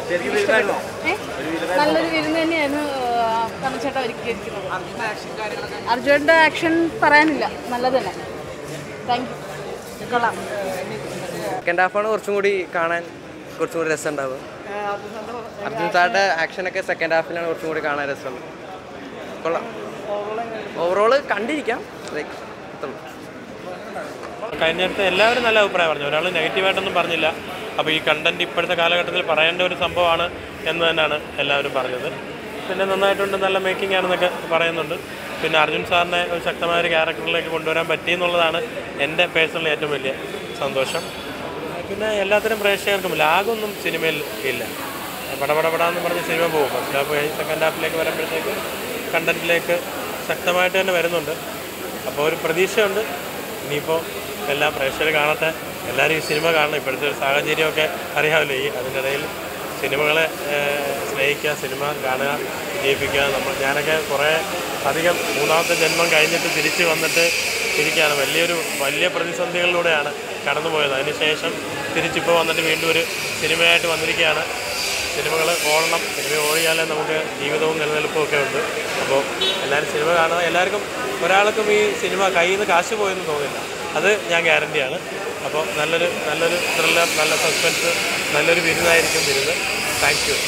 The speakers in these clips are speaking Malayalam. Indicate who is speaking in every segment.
Speaker 1: ഏ? നല്ലൊരു വിരുന്ന് തന്നെയായിരുന്നു കണ്ണച്ചേട്ട ഒരുക്കിയിരിക്കുന്നത് അർജുൻ്റെ ആക്ഷൻ പറയാനില്ല നല്ലത് തന്നെ താങ്ക് യു കൊള്ളാം
Speaker 2: സെക്കൻഡ് ഹാഫാണ് കുറച്ചും കൂടി കാണാൻ കുറച്ചും കൂടി രസം ഉണ്ടാവുക അർജുൻ സാറിൻ്റെ ആക്ഷനൊക്കെ സെക്കൻഡ് ഹാഫിലാണ് കുറച്ചും കൂടി കാണാൻ രസമുള്ളത് കൊള്ളാം ഓവറോൾ കണ്ടിരിക്കാം ലൈക്ക് അത്രയുള്ളൂ
Speaker 3: കഴിഞ്ഞിടത്ത് എല്ലാവരും നല്ല അഭിപ്രായം പറഞ്ഞു ഒരാൾ നെഗറ്റീവായിട്ടൊന്നും പറഞ്ഞില്ല അപ്പോൾ ഈ കണ്ടന്റ് ഇപ്പോഴത്തെ കാലഘട്ടത്തിൽ പറയേണ്ട ഒരു സംഭവമാണ് എന്ന് തന്നെയാണ് എല്ലാവരും പറഞ്ഞത് പിന്നെ നന്നായിട്ടുണ്ട് നല്ല മേക്കിംഗ് ആണെന്നൊക്കെ പറയുന്നുണ്ട് പിന്നെ അർജുൻ സാറിനെ ഒരു ശക്തമായ ഒരു ക്യാരക്ടറിലേക്ക് കൊണ്ടുവരാൻ പറ്റി എന്നുള്ളതാണ് എൻ്റെ പേഴ്സണലി ഏറ്റവും വലിയ സന്തോഷം പിന്നെ എല്ലാത്തരം പ്രേക്ഷകർക്കും ലാഗൊന്നും സിനിമയിൽ ഇല്ല പടപടപടാന്ന് പറഞ്ഞ് സിനിമ പോകും ഫസ്റ്റ് ഹാഫ് കഴിഞ്ഞ് സെക്കൻഡ് ഹാഫിലേക്ക് വരുമ്പോഴത്തേക്ക് കണ്ടന്റിലേക്ക് ശക്തമായിട്ട് തന്നെ വരുന്നുണ്ട് അപ്പോൾ ഒരു പ്രതീക്ഷയുണ്ട് ഇനിയിപ്പോൾ എല്ലാ പ്രേക്ഷകർ കാണട്ടെ എല്ലാവരും ഈ സിനിമ കാണണം ഇപ്പോഴത്തെ ഒരു സാഹചര്യമൊക്കെ അറിയാമല്ലോ ഈ അതിനിടയിൽ സിനിമകളെ ഏഹ്, സ്നേഹിക്കുക സിനിമ കാണുക വിജയിപ്പിക്കുക നമ്മൾ ഞാനൊക്കെ കുറേ അധികം മൂന്നാമത്തെ ജന്മം കഴിഞ്ഞിട്ട് തിരിച്ച് വന്നിട്ട് ഇരിക്കുകയാണ് വലിയൊരു വലിയ പ്രതിസന്ധികളിലൂടെയാണ് കടന്നുപോയത് അതിനുശേഷം തിരിച്ചിപ്പോൾ വന്നിട്ട് വീണ്ടും ഒരു സിനിമയായിട്ട് വന്നിരിക്കുകയാണ് സിനിമകൾ ഓടണം സിനിമ ഓടിയാലേ നമുക്ക് ജീവിതവും നിലനിൽപ്പും ഒക്കെ ഉണ്ട് അപ്പോൾ എല്ലാവരും സിനിമ കാണുക എല്ലാവർക്കും ഒരാൾക്കും ഈ സിനിമ കയ്യിൽ നിന്ന് കാശ് പോയെന്ന് തോന്നില്ല അത് ഞാൻ ഗ്യാരണ്ടിയാണ് അപ്പോൾ നല്ലൊരു നല്ലൊരു ത്രില്ലർ നല്ല സസ്പെൻസ് നല്ലൊരു വിരുന്നായിരിക്കും വിരുന്ന് താങ്ക് യു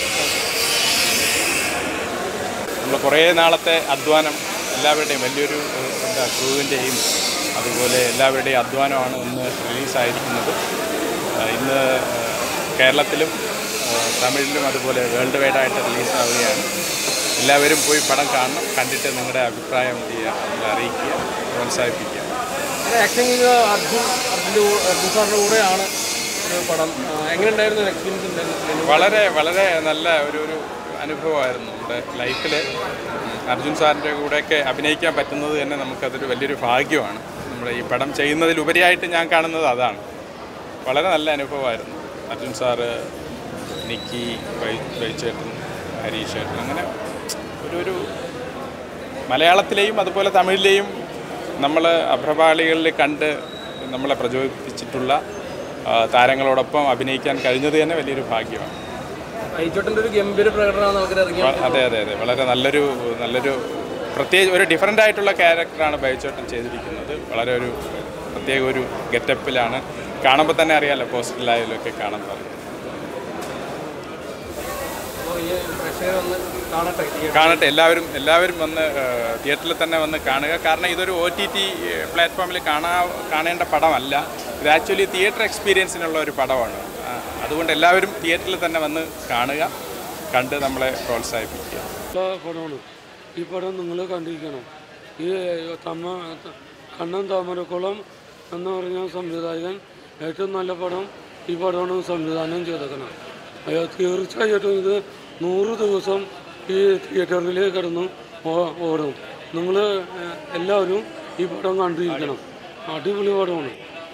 Speaker 4: നമ്മൾ കുറേ നാളത്തെ അധ്വാനം എല്ലാവരുടെയും വലിയൊരു ഏഹ്, എന്താ ക്രൂവിൻ്റെയും അതുപോലെ എല്ലാവരുടെയും അധ്വാനമാണ് ഇന്ന് റിലീസായിരിക്കുന്നത് ഏഹ്, ഇന്ന് ഏഹ്, കേരളത്തിലും ഏഹ്, തമിഴിലും അതുപോലെ വേൾഡ് വൈഡായിട്ട് റിലീസാവുകയാണ് എല്ലാവരും പോയി പടം കാണണം കണ്ടിട്ട് നിങ്ങളുടെ അഭിപ്രായം ചെയ്യുക അതിൽ അറിയിക്കുക പ്രോത്സാഹിപ്പിക്കുക
Speaker 5: ആക്ടിങ് ചെയ്ത അർജുൻ അർജുൻ്റെ അർജുൻ സാറിൻ്റെ കൂടെയാണ് ഒരു പടം ആ, എങ്ങനെയുണ്ടായിരുന്നു എക്സ്പീരിയൻസ് ഉണ്ടായിരുന്നു
Speaker 4: വളരെ വളരെ നല്ല ഒരു ഒരു അനുഭവമായിരുന്നു നമ്മുടെ ലൈഫിൽ അർജുൻ സാറിൻ്റെ കൂടെയൊക്കെ അഭിനയിക്കാൻ പറ്റുന്നത് തന്നെ നമുക്കതൊരു വലിയൊരു ഭാഗ്യമാണ് നമ്മുടെ ഈ പടം ചെയ്യുന്നതിലുപരിയായിട്ട് ഞാൻ കാണുന്നത് അതാണ് വളരെ നല്ല അനുഭവമായിരുന്നു അർജുൻ സാറ് നിക്കി വൈ വൈച്ചേട്ടൻ ഹരീഷ് ചേട്ടൻ അങ്ങനെ ഒരു ഒരു മലയാളത്തിലെയും അതുപോലെ തമിഴിലെയും നമ്മൾ അഭ്രപാളികളിൽ കണ്ട് നമ്മളെ പ്രചോദിപ്പിച്ചിട്ടുള്ള ആ, താരങ്ങളോടൊപ്പം അഭിനയിക്കാൻ കഴിഞ്ഞത് തന്നെ വലിയൊരു ഭാഗ്യമാണ്
Speaker 5: ഐച്ചോട്ടൻ്റെ ഒരു ഗംഭീര പ്രകടനമാണ് നമുക്ക് ഇറങ്ങി
Speaker 4: വ- അതെ അതെ അതെ വളരെ നല്ലൊരു നല്ലൊരു പ്രത്യേക ഒരു ഡിഫറെൻ്റ് ആയിട്ടുള്ള ക്യാരക്ടറാണ് ബൈച്ചോട്ടൻ ചെയ്തിരിക്കുന്നത് വളരെ ഒരു പ്രത്യേക ഒരു ഗെറ്റപ്പിലാണ് കാണുമ്പോൾ തന്നെ അറിയാമല്ലോ പോസ്റ്ററിലായാലും ഒക്കെ കാണാൻ പറയും
Speaker 5: അപ്പോൾ ഈ പ്രേക്ഷകർ വന്ന് കാണട്ടെ ഈ
Speaker 4: കാണട്ടെ എല്ലാവരും എല്ലാവരും വന്ന് തിയേറ്ററിൽ തന്നെ വന്ന് കാണുക കാരണം ഇതൊരു ഒ ടി ടി പ്ലാറ്റ്ഫോമിൽ കാണാ കാണേണ്ട പടമല്ല ഇത് ആക്ച്വലി തിയേറ്റർ എക്സ്പീരിയൻസിനുള്ള ഒരു പടമാണ് ആ, അതുകൊണ്ട് എല്ലാവരും തിയേറ്ററിൽ തന്നെ വന്ന് കാണുക കണ്ട് നമ്മളെ പ്രോത്സാഹിപ്പിക്കുക
Speaker 6: നല്ല പടമാണ് ഈ പടം നിങ്ങൾ കണ്ടിരിക്കണം ഈ തമ്മ കണ്ണൻ താമരക്കുളം എന്ന് പറഞ്ഞ സംവിധായകൻ ഏറ്റവും നല്ല പടം ഈ പടമാണ് സംവിധാനം ചെയ്തേക്കണം അയ്യോ തീർച്ചയായിട്ടും ഇത് നൂറ് ദിവസം ഈ തിയേറ്ററിൽ കിടന്ന് ഓ- ഓടും നിങ്ങൾ എല്ലാവരും ഈ പടം കണ്ടിരിക്കണം അടിപൊളി പടമാണ്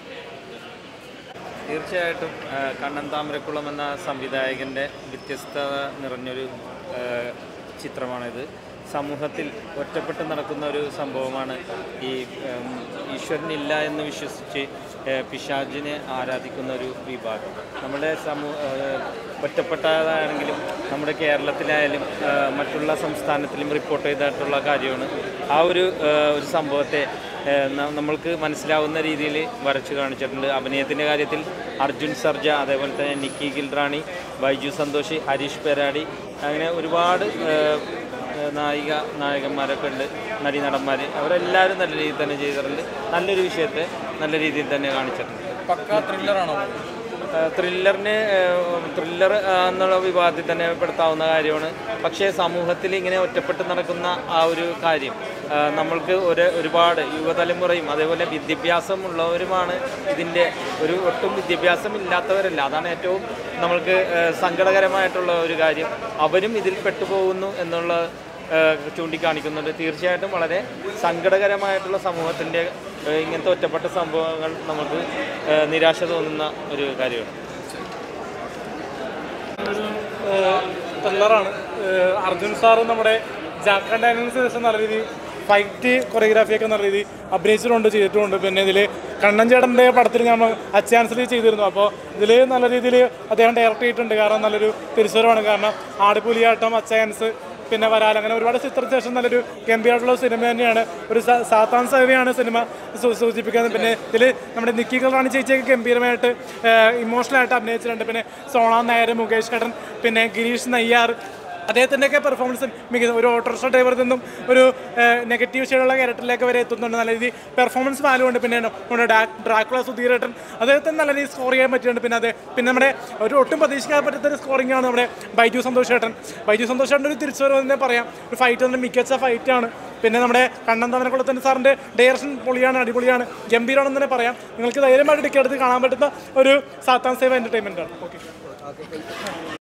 Speaker 7: തീർച്ചയായിട്ടും ആ, കണ്ണൻ താമരക്കുളം എന്ന സംവിധായകൻ്റെ വ്യത്യസ്തത നിറഞ്ഞൊരു ആ, ചിത്രമാണിത് സമൂഹത്തിൽ ഒറ്റപ്പെട്ട് നടക്കുന്ന ഒരു സംഭവമാണ് ഈ ഉം, ഈശ്വരനില്ല എന്ന് വിശ്വസിച്ച് ആ, പിശാചിനെ ആരാധിക്കുന്ന ഒരു വിഭാഗം നമ്മുടെ സമൂഹ ഒറ്റപ്പെട്ടതാണെങ്കിലും നമ്മുടെ കേരളത്തിലായാലും ആ, മറ്റുള്ള സംസ്ഥാനത്തിലും റിപ്പോർട്ട് ചെയ്തിട്ടുള്ള കാര്യമാണ് ആ ഒരു ആ, ഒരു സംഭവത്തെ ഏഹ് ന- നമ്മൾക്ക് മനസ്സിലാവുന്ന രീതിയിൽ വരച്ചു കാണിച്ചിട്ടുണ്ട് അഭിനയത്തിൻ്റെ കാര്യത്തിൽ അർജുൻ സർജ അതേപോലെ തന്നെ നിക്കി ഗിൽറാണി ബൈജു സന്തോഷ് ഹരീഷ് പെരാടി അങ്ങനെ ഒരുപാട് ഏഹ്, ഏഹ് നായിക നായകന്മാരൊക്കെ ഉണ്ട് നടീനടന്മാർ അവരെല്ലാവരും നല്ല രീതിയിൽ തന്നെ ചെയ്തിട്ടുണ്ട് നല്ലൊരു വിഷയത്തെ നല്ല രീതിയിൽ തന്നെ കാണിച്ചിട്ടുണ്ട്
Speaker 5: പക്ക ത്രില്ലറാണോ
Speaker 7: ത്രില്ലറിന് ത്രില്ലർ എന്നുള്ള വിഭാഗത്തിൽ തന്നെ പെടുത്താവുന്ന കാര്യമാണ് പക്ഷേ സമൂഹത്തിൽ ഇങ്ങനെ ഒറ്റപ്പെട്ട് നടക്കുന്ന ആ ഒരു കാര്യം ആ, നമ്മൾക്ക് ഒരു ഒരുപാട് യുവതലമുറയും അതേപോലെ വിദ്യാഭ്യാസം ഉള്ളവരുമാണ് ഇതിൻ്റെ ഒരു ഒട്ടും വിദ്യാഭ്യാസം ഇല്ലാത്തവരല്ല അതാണ് ഏറ്റവും നമ്മൾക്ക് ആ, സങ്കടകരമായിട്ടുള്ള ഒരു കാര്യം അവരും ഇതിൽ പെട്ടുപോകുന്നു എന്നുള്ള ആ, ചൂണ്ടിക്കാണിക്കുന്നുണ്ട് തീർച്ചയായിട്ടും വളരെ സങ്കടകരമായിട്ടുള്ള സമൂഹത്തിൻ്റെ ആ, ഇങ്ങനത്തെ ഒറ്റപ്പെട്ട സംഭവങ്ങൾ നമുക്ക് ആ, നിരാശ തോന്നുന്ന ഒരു കാര്യമാണ്
Speaker 8: ത്രില്ലറാണ് അർജുൻ സാറ് നമ്മുടെ ജാക്ക ഡാനിന് ശേഷം നല്ല രീതിയിൽ ഫൈറ്റ് കൊറിയോഗ്രാഫിയൊക്കെ നല്ല രീതിയിൽ അഭിനയിച്ചിട്ടുണ്ട് ചെയ്തിട്ടുമുണ്ട് പിന്നെ ഇതിൽ കണ്ണൻ ചേട്ടൻ്റെ പടത്തിൽ നമ്മൾ അച്ചാൻസലി ചെയ്തിരുന്നു അപ്പോൾ ഇതിൽ നല്ല രീതിയിൽ അദ്ദേഹം ഡയറക്റ്റ് ചെയ്തിട്ടുണ്ട് കാരണം നല്ലൊരു തിരിച്ചുവരവാണ് കാരണം ആടുപുലിയാട്ടം അച്ചാൻസ് പിന്നെ വരാൽ അങ്ങനെ ഒരുപാട് ചിത്രത്തിന് ശേഷം നല്ലൊരു ഗംഭീരമായിട്ടുള്ള സിനിമ തന്നെയാണ് ഒരു സ- സാത്താൻ സേവയാണ് സിനിമ സൂ- സൂചിപ്പിക്കുന്നത് പിന്നെ ഇതിൽ നമ്മുടെ നിക്കി റാണി ചേച്ചിയൊക്കെ ഗംഭീരമായിട്ട് ഇമോഷണലായിട്ട് അഭിനയിച്ചിട്ടുണ്ട് പിന്നെ സോണാ നായർ മുകേഷ് കടൻ പിന്നെ ഗിരീഷ് നയ്യാർ അദ്ദേഹത്തിൻ്റെയൊക്കെ പെർഫോമൻസ് മികച്ച ഒരു ഓട്ടോറിക്ഷ ഡ്രൈവറിൽ നിന്നും ഒരു നെഗറ്റീവ് ഷെയ്ഡുള്ള ക്യാരക്ടറിലേക്ക് വരെ എത്തുന്നുണ്ട് നല്ല രീതിയിൽ പെർഫോമൻസ് വാല്യൂ ഉണ്ട് പിന്നെ നമ്മുടെ ഡാ ഡ്രാക്കുള സുധീരേട്ടൻ അദ്ദേഹത്തിന് നല്ല രീതിയിൽ സ്കോർ ചെയ്യാൻ പറ്റിയിട്ടുണ്ട് പിന്നെ അത് പിന്നെ നമ്മുടെ ഒരു ഒട്ടും പ്രതീക്ഷിക്കാൻ പറ്റാത്ത ഒരു സ്കോറിംഗ് ആണ് നമ്മുടെ ബൈജു സന്തോഷ് ചേട്ടൻ ബൈജു സന്തോഷ് ചേട്ടൻ ഒരു തിരിച്ചുവരവ് തന്നെ പറയാം ഒരു ഫൈറ്റ് തന്നെ മികച്ച ഫൈറ്റാണ് പിന്നെ നമ്മുടെ കണ്ണൻ തവനക്കുളത്തൻ സാറിൻ്റെ ഡയറക്ഷൻ പൊളിയാണ് അടിപൊളിയാണ് ഗംഭീരമാണെന്ന് തന്നെ പറയാം നിങ്ങൾക്ക് ധൈര്യമായിട്ട് ടിക്കറ്റ് എടുത്ത് കാണാൻ പറ്റുന്ന ഒരു സാത്താൻ സേവ എൻ്റർടൈൻമെൻ്റ് ആണ് ഓക്കെ